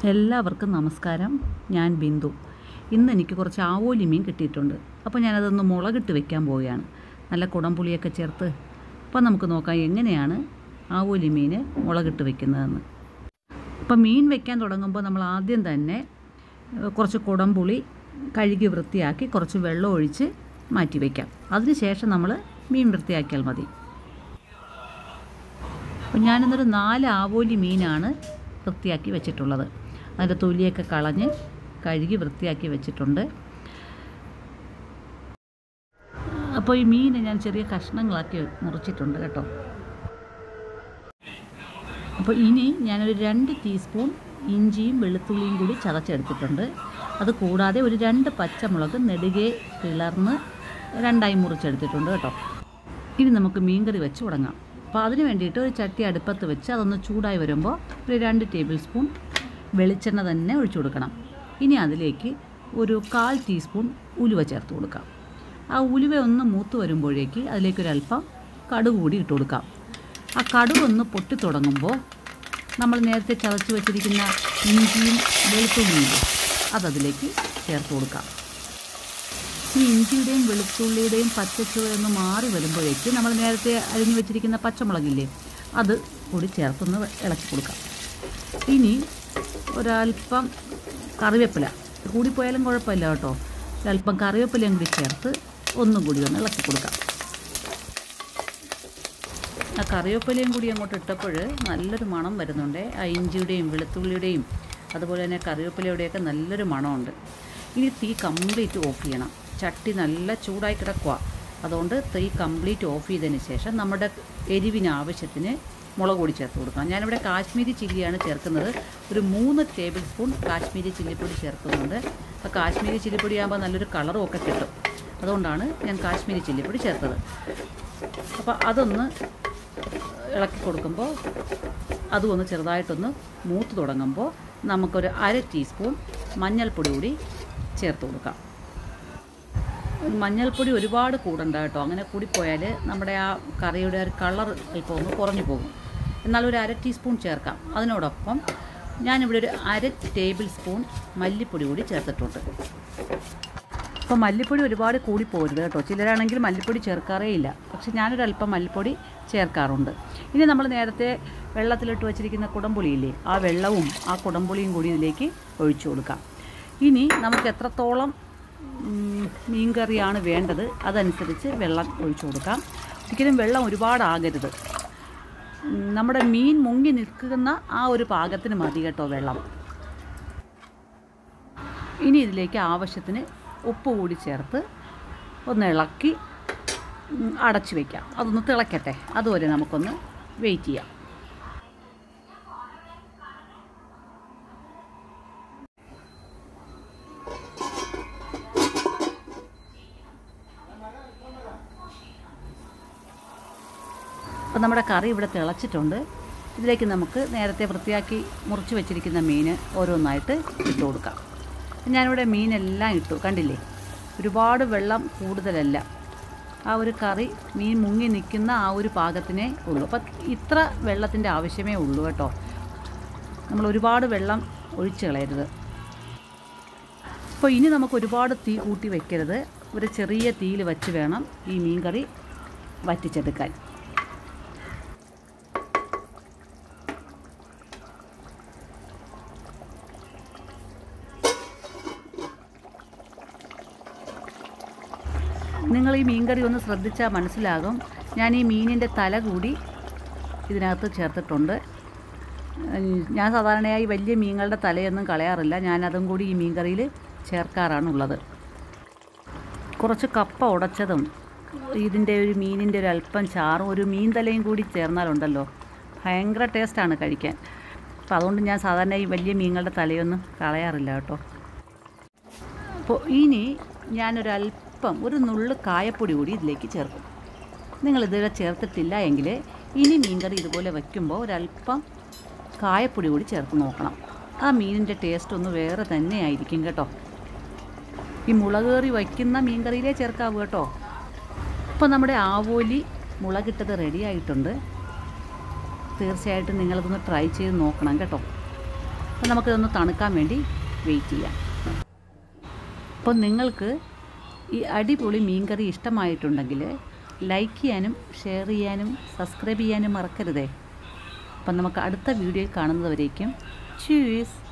എല്ലാവർക്കും നമസ്കാരം ഞാൻ ബിന്ദു ഇന്ന് എനിക്ക് കുറച്ച് ആവോലി മീൻ കിട്ടിയിട്ടുണ്ട് അപ്പോൾ ഞാനതൊന്ന് മുളകിട്ട് വെക്കാൻ പോവുകയാണ് നല്ല കുടംപുളിയൊക്കെ ചേർത്ത് അപ്പോൾ നമുക്ക് നോക്കാം എങ്ങനെയാണ് ആവോലി മീൻ മുളകിട്ട് വെക്കുന്നതെന്ന് അപ്പോൾ മീൻ വെക്കാൻ തുടങ്ങുമ്പോൾ നമ്മൾ ആദ്യം തന്നെ ഏഹ്, കുറച്ച് കുടംപുളി കഴുകി വൃത്തിയാക്കി കുറച്ച് വെള്ളം ഒഴിച്ച് മാറ്റി വയ്ക്കാം അതിനുശേഷം നമ്മൾ മീൻ വൃത്തിയാക്കിയാൽ മതി അപ്പോൾ ഞാനിന്നൊരു നാല് ആവോലി മീനാണ് വൃത്തിയാക്കി വെച്ചിട്ടുള്ളത് അതിൻ്റെ തൊലിയൊക്കെ കളഞ്ഞ് കഴുകി വൃത്തിയാക്കി വെച്ചിട്ടുണ്ട് അപ്പോൾ ഈ മീൻ ഞാൻ ചെറിയ കഷ്ണങ്ങളാക്കി മുറിച്ചിട്ടുണ്ട് കേട്ടോ അപ്പോൾ ഇനി ഞാനൊരു രണ്ട് ടീസ്പൂൺ ഇഞ്ചിയും വെളുത്തുള്ളിയും കൂടി ചതച്ചെടുത്തിട്ടുണ്ട് അത് കൂടാതെ ഒരു രണ്ട് പച്ചമുളക് നെടുകെ പിളർന്ന് രണ്ടായി മുറിച്ചെടുത്തിട്ടുണ്ട് കേട്ടോ ഇനി നമുക്ക് മീൻകറി വെച്ച് തുടങ്ങാം അപ്പോൾ അതിന് വേണ്ടിയിട്ട് ഒരു ചട്ടി അടുപ്പത്ത് വെച്ച് അതൊന്ന് ചൂടായി വരുമ്പോൾ ഒരു രണ്ട് ടേബിൾ സ്പൂൺ വെളിച്ചെണ്ണ തന്നെ ഒഴിച്ചു കൊടുക്കണം ഇനി അതിലേക്ക് ഒരു കാൽ ടീസ്പൂൺ ഉലുവ ചേർത്ത് കൊടുക്കാം ആ ഉലുവ ഒന്ന് മൂത്ത് വരുമ്പോഴേക്ക് അതിലേക്കൊരല്പം കടുക് കൂടി ഇട്ട് കൊടുക്കാം ആ കടുക് ഒന്ന് പൊട്ടി തുടങ്ങുമ്പോൾ നമ്മൾ നേരത്തെ ചതച്ച് വെച്ചിരിക്കുന്ന ഇഞ്ചിയും വെളുത്തുള്ളിയും അതതിലേക്ക് ചേർത്ത് കൊടുക്കാം ഈ ഇഞ്ചിയുടെയും വെളുത്തുള്ളിയുടെയും പച്ചച്ചുവയൊന്ന് മാറി വരുമ്പോഴേക്ക് നമ്മൾ നേരത്തെ അരിഞ്ഞു വെച്ചിരിക്കുന്ന പച്ചമുളകില്ലേ അത് കൂടി ചേർത്തൊന്ന് ഇളക്കി കൊടുക്കാം ഇനി ഒരല്പം കറിവേപ്പില കൂടിപ്പോയാലും കുഴപ്പമില്ല കേട്ടോ ഒരല്പം കറിവേപ്പിലയും കൂടി ചേർത്ത് ഒന്നും കൂടി ഒന്ന് ഇളക്കി കൊടുക്കാം ആ കറിവേപ്പിലയും കൂടി അങ്ങോട്ട് ഇട്ടപ്പോൾ നല്ലൊരു മണം വരുന്നുണ്ട് ആ ഇഞ്ചിയുടെയും വെളുത്തുള്ളിയുടെയും അതുപോലെ തന്നെ കറിവേപ്പിലയുടെയൊക്കെ നല്ലൊരു മണമുണ്ട് ഇനി തീ കംപ്ലീറ്റ് ഓഫ് ചെയ്യണം ചട്ടി നല്ല ചൂടായി കിടക്കുക അതുകൊണ്ട് തീ കംപ്ലീറ്റ് ഓഫ് ചെയ്തതിന് ശേഷം നമ്മുടെ എരിവിന് ആവശ്യത്തിന് മുളക് പൊടി ചേർത്ത് കൊടുക്കണം ഞാനിവിടെ കാശ്മീരി ചില്ലിയാണ് ചേർക്കുന്നത് ഒരു മൂന്ന് ടേബിൾ സ്പൂൺ കാശ്മീരി ചില്ലിപ്പൊടി ചേർക്കുന്നുണ്ട് അപ്പോൾ കാശ്മീരി ചില്ലിപ്പൊടി ആകുമ്പോൾ നല്ലൊരു കളറും ഒക്കെ കിട്ടും അതുകൊണ്ടാണ് ഞാൻ കാശ്മീരി ചില്ലിപ്പൊടി ചേർത്തത് അപ്പോൾ അതൊന്ന് ഇളക്കി കൊടുക്കുമ്പോൾ അതും ഒന്ന് ചെറുതായിട്ടൊന്ന് മൂത്ത് തുടങ്ങുമ്പോൾ നമുക്കൊരു അര ടീസ്പൂൺ മഞ്ഞൾപ്പൊടി കൂടി ചേർത്ത് കൊടുക്കാം മഞ്ഞൾപ്പൊടി ഒരുപാട് കൂടണ്ട കേട്ടോ അങ്ങനെ കൂടിപ്പോയാൽ നമ്മുടെ ആ കറിയുടെ ഒരു കളർ ഇപ്പോൾ ഒന്ന് കുറഞ്ഞു പോകും എന്നാൽ ഒരു അര ടീസ്പൂൺ ചേർക്കാം അതിനോടൊപ്പം ഞാനിവിടെ ഒരു അര ടേബിൾ സ്പൂൺ മല്ലിപ്പൊടി കൂടി ചേർത്തിട്ടുണ്ട് അപ്പോൾ മല്ലിപ്പൊടി ഒരുപാട് കൂടി പോരുത് കേട്ടോ ചിലരാണെങ്കിൽ മല്ലിപ്പൊടി ചേർക്കാറേ ഇല്ല പക്ഷെ ഞാനൊരു അല്പം മല്ലിപ്പൊടി ചേർക്കാറുണ്ട് ഇനി നമ്മൾ നേരത്തെ വെള്ളത്തിലിട്ട് വെച്ചിരിക്കുന്ന കുടംപുളിയില്ലേ ആ വെള്ളവും ആ കുടംപുളിയും കൂടി ഇതിലേക്ക് ഒഴിച്ചു കൊടുക്കാം ഇനി നമുക്ക് എത്രത്തോളം ഉം, മീൻകറിയാണ് വേണ്ടത് അതനുസരിച്ച് വെള്ളം ഒഴിച്ചു കൊടുക്കാം ഒരിക്കലും വെള്ളം ഒരുപാടാകരുത് ഉം, നമ്മുടെ മീൻ മുങ്ങി നിൽക്കുന്ന ആ ഒരു പാകത്തിന് മതി കേട്ടോ വെള്ളം ഇനി ഇതിലേക്ക് ആവശ്യത്തിന് ഉപ്പ് കൂടി ചേർത്ത് ഒന്ന് ഇളക്കി ഉം, അടച്ചു വയ്ക്കാം അതൊന്ന് തിളക്കട്ടെ അതുവരെ നമുക്കൊന്ന് വെയിറ്റ് ചെയ്യാം അപ്പോൾ നമ്മുടെ കറി ഇവിടെ തിളച്ചിട്ടുണ്ട് ഇതിലേക്ക് നമുക്ക് നേരത്തെ വൃത്തിയാക്കി മുറിച്ച് വെച്ചിരിക്കുന്ന മീൻ ഓരോന്നായിട്ട് ഇട്ട് കൊടുക്കാം ഞാനിവിടെ മീനെല്ലാം ഇട്ടു കണ്ടില്ലേ ഒരുപാട് വെള്ളം കൂടുതലല്ല ആ ഒരു കറി മീൻ മുങ്ങി നിൽക്കുന്ന ആ ഒരു പാകത്തിനേ ഉള്ളൂ അപ്പം ഇത്ര വെള്ളത്തിൻ്റെ ആവശ്യമേ ഉള്ളൂ കേട്ടോ നമ്മൾ ഒരുപാട് വെള്ളം ഒഴിച്ച് കളയരുത് അപ്പോൾ ഇനി നമുക്ക് ഒരുപാട് തീ കൂട്ടി വെക്കരുത് ഒരു ചെറിയ തീയിൽ വെച്ച് വേണം ഈ മീൻ കറി വറ്റിച്ചെടുക്കാൻ നിങ്ങൾ ഈ മീൻകറി ഒന്ന് ശ്രദ്ധിച്ചാൽ മനസ്സിലാകും ഞാൻ ഈ മീനിൻ്റെ തല കൂടി ഇതിനകത്ത് ചേർത്തിട്ടുണ്ട് ഉം, ഞാൻ സാധാരണയായി വലിയ മീനുകളുടെ തലയൊന്നും കളയാറില്ല ഞാൻ അതും കൂടി ഈ മീൻകറിയിൽ ചേർക്കാറാണുള്ളത് കുറച്ച് കപ്പ ഉടച്ചതും ഇതിൻ്റെ ഒരു മീനിൻ്റെ ഒരു അല്പം ചാറും ഒരു മീൻ തലയും കൂടി ചേർന്നാലുണ്ടല്ലോ ഭയങ്കര ടേസ്റ്റാണ് കഴിക്കാൻ അപ്പോൾ അതുകൊണ്ട് ഞാൻ സാധാരണ ഈ വലിയ മീനുകളുടെ തലയൊന്നും കളയാറില്ല കേട്ടോ അപ്പോൾ ഇനി ഞാനൊരല്പം ഒരു നുള്ള് കായപ്പൊടി കൂടി ഇതിലേക്ക് ചേർക്കും നിങ്ങൾ ഇതുവരെ ചേർത്തിട്ടില്ല എങ്കിൽ ഇനി മീൻകറി ഇതുപോലെ വയ്ക്കുമ്പോൾ ഒരല്പം കായപ്പൊടി കൂടി ചേർത്ത് നോക്കണം ആ മീനിൻ്റെ ടേസ്റ്റ് ഒന്ന് വേറെ തന്നെ ആയിരിക്കും കേട്ടോ ഈ മുളക് കറി വയ്ക്കുന്ന മീൻകറിയിലേ ചേർക്കാവൂ കേട്ടോ അപ്പോൾ നമ്മുടെ ആവോലി മുളകിട്ടത് റെഡി ആയിട്ടുണ്ട് തീർച്ചയായിട്ടും നിങ്ങളിതൊന്ന് ട്രൈ ചെയ്ത് നോക്കണം കേട്ടോ അപ്പോൾ നമുക്കിതൊന്ന് തണുക്കാൻ വേണ്ടി വെയിറ്റ് ചെയ്യാം അപ്പോൾ നിങ്ങൾക്ക് ഈ അടിപൊളി മീൻകറി ഇഷ്ടമായിട്ടുണ്ടെങ്കിൽ ലൈക്ക് ചെയ്യാനും ഷെയർ ചെയ്യാനും സബ്സ്ക്രൈബ് ചെയ്യാനും മറക്കരുതേ അപ്പം നമുക്ക് അടുത്ത വീഡിയോയിൽ കാണുന്നതുവരേക്കും ചൂസ്